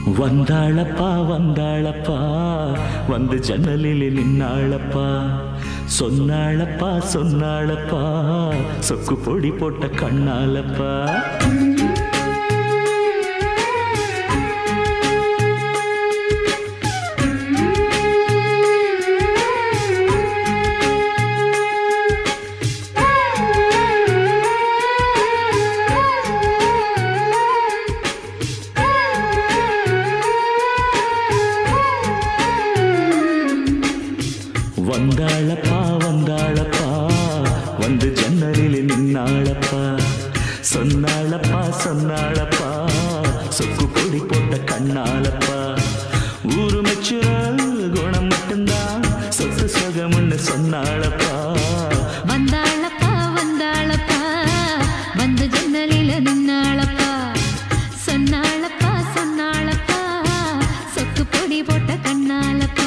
வந்தாளப்பா வந்தாளப்பா வந்து ஜன்னலில் நின்னாளப்பா சொன்னாளப்பா சொன்னாளப்பா சொக்கு பொடி போட்ட கண்ணாலப்பா வந்தாளப்பா வந்தாளப்பா வந்து ஜன்னலில் நின்னாளப்பா சொன்னாளப்பா சொன்னாளப்பா சொக்கு பொடி போட்ட கண்ணாலப்பா ஊரு மெச்சுற குணம் மட்டும்தான் சொத்து சுகம்னு சொன்னாளப்பா வந்தாளப்பா வந்தாளப்பா வந்து ஜன்னலில நின்னாளப்பா சொன்னாளப்பா சொன்னாளப்பா சொக்கு பொடி போட்ட கண்ணாலப்பா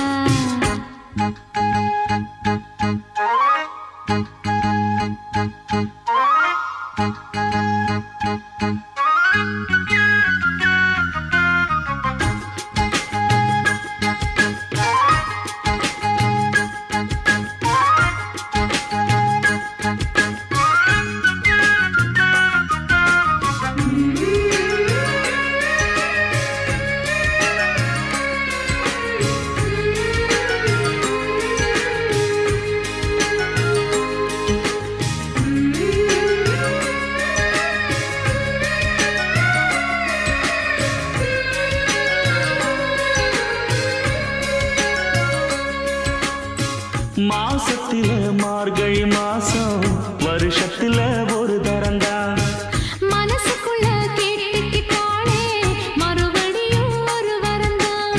மாசத்தில மார்கழி மாசம் வருஷத்துல ஒரு தரந்தான் மனசுக்குள்ள கேட்டுக்கிட்டாளே மறுபடியும் ஒரு வரந்தான்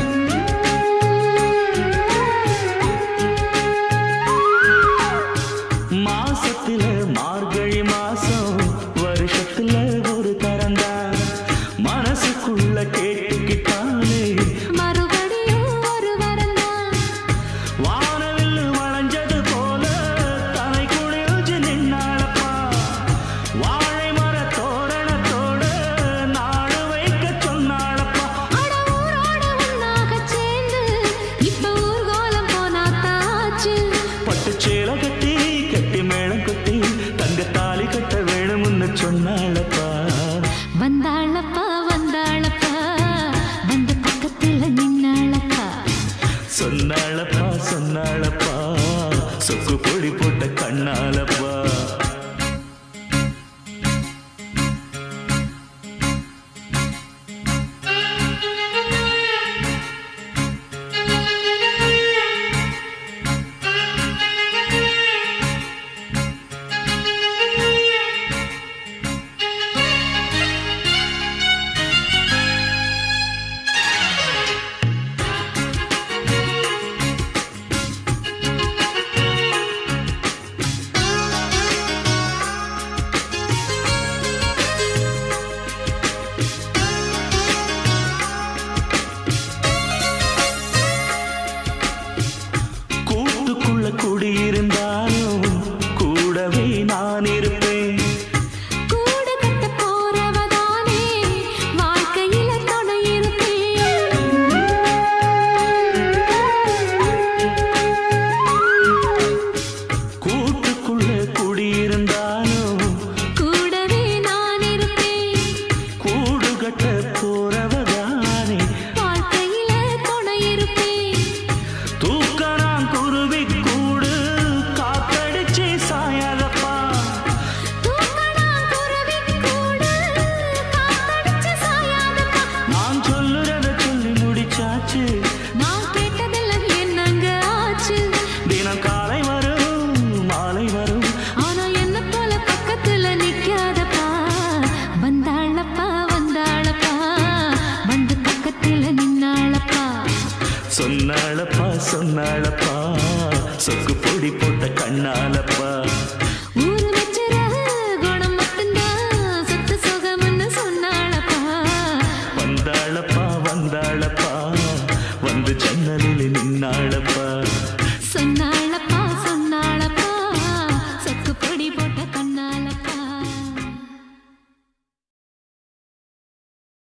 மாசத்தில மார்கழி மாசம் வருஷத்துல ஒரு தரந்தான் மனசுக்குள்ள கேட்டுக்கிட்டாலே மறுபடியும் ஒரு வரந்தான் வானவில் வளைஞ்சது போல தலை குளிர்ந்து நின்னாளப்பா வாழை மர தோரணத்தோட நாடு வைக்க சொன்னாளப்பா அட ஊரோட ஒன்னாகச் சேர்ந்து இப்ப ஊர்கோலம் போனாத்தாச்சு பட்டு சேலை கட்டி கட்டி மேளம் கொட்டி தங்க தாலி கட்ட வேணும்னு சொன்னாளப்பா வந்தாளப்பா வந்தாளப்பா வந்து பக்கத்துல நின்னாளப்பா சொன்னாளப்பா சொன்னாளப்பா சொக்கு பொடி போட்ட கண்ணாலப்பா கூட்டுக்குள்ள குடியிருந்தாலும் கூடவே நான் இருப்பேன் கூடு கட்ட போறவதானே வாழ்க்கையில துணை கூட்டுக்குள்ள குடியிருந்தாலும் கூடவே நான் இருப்பேன் கூடு கட்ட போறவதானே வாழ்க்கையில துணை இருப்பேன் தூக்கணாம் குருவி கூடு காத்தடிச்சு சாயாதப்பா தூக்கணா குருவி கூடு காத்தடிச்சு சாயாதப்பா நான் சொல்லுறத சொல்லி முடிச்சாச்சு நான் கேட்டதெல்லாம் என்னங்க ஆச்சு தினம் காலை வரும் மாலை வரும் ஆனா என்ன போல பக்கத்துல நிக்காதப்பா வந்தாளப்பா வந்தாளப்பா வந்து பக்கத்துல நின்னாளப்பா சொன்னாளப்பா சொன்னாளப்பா சொக்கு பொடி போட்ட கண்ணாலப்பா